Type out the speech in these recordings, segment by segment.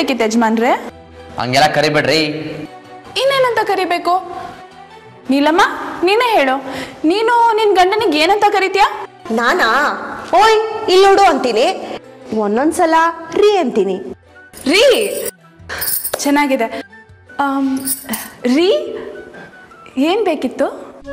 ಕರಿಬೇಕಿತ್ತು ಯಜಮಾನ್ರೆ ಹಂಗೆಲ್ಲ ಕರಿಬೇಡ್ರಿ ಇನ್ನೇನಂತ ಕರಿಬೇಕು ನೀಲಮ್ಮ ನೀನೇ ಹೇಳು ನೀನು ನಿನ್ ಗಂಡನಿಗೆ ಏನಂತ ಕರಿತೀಯ ನಾನಾ ಓಯ್ ಇಲ್ಲಿ ನೋಡು ಅಂತೀನಿ ಒಂದೊಂದ್ಸಲ ರೀ ಅಂತೀನಿ ರೀ ಚೆನ್ನಾಗಿದೆ ಆಮ್, ರೀ ಏನ್ ಬೇಕಿತ್ತು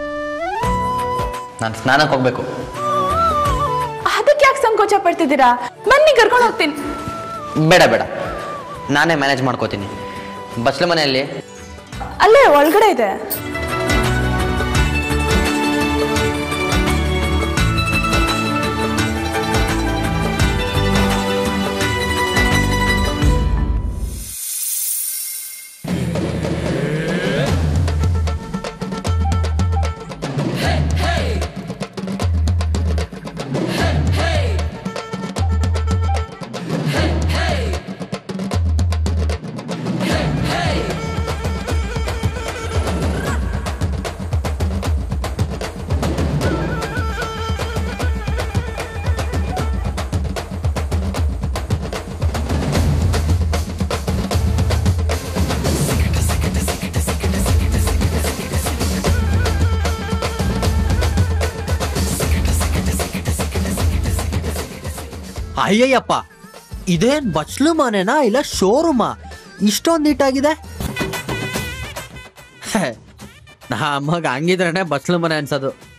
ನಾನು ಸ್ನಾನಕ್ಕೆ ಹೋಗ್ಬೇಕು ಅದಕ್ಕೆ ಯಾಕೆ ಸಂಕೋಚ ಪಡ್ತಿದ್ದೀರಾ ಬನ್ನಿ ಕರ್ಕೊಂಡು ಹೋಗ್ತೀನಿ ಬೇಡ ಬೇಡ ನಾನೇ ಮ್ಯಾನೇಜ್ ಮಾಡ್ಕೋತೀನಿ ಬಸ್ಲು ಮನೆಯಲ್ಲಿ ಅಲ್ಲೇ ಒಳಗಡೆ ಇದೆ ಅಯ್ಯಯ್ಯಪ್ಪ ಇದೇನ್ ಬಚ್ಲು ಮನೆನಾ ಇಲ್ಲ ಶೋರೂಮಾ ಇಷ್ಟೊಂದು ನೀಟಾಗಿದೆ ಹೇ, ನಮ್ಮಗ್ ಹಂಗಿದ್ರೇನೆ ಬಚ್ಲು ಮನೆ ಅನ್ಸೋದು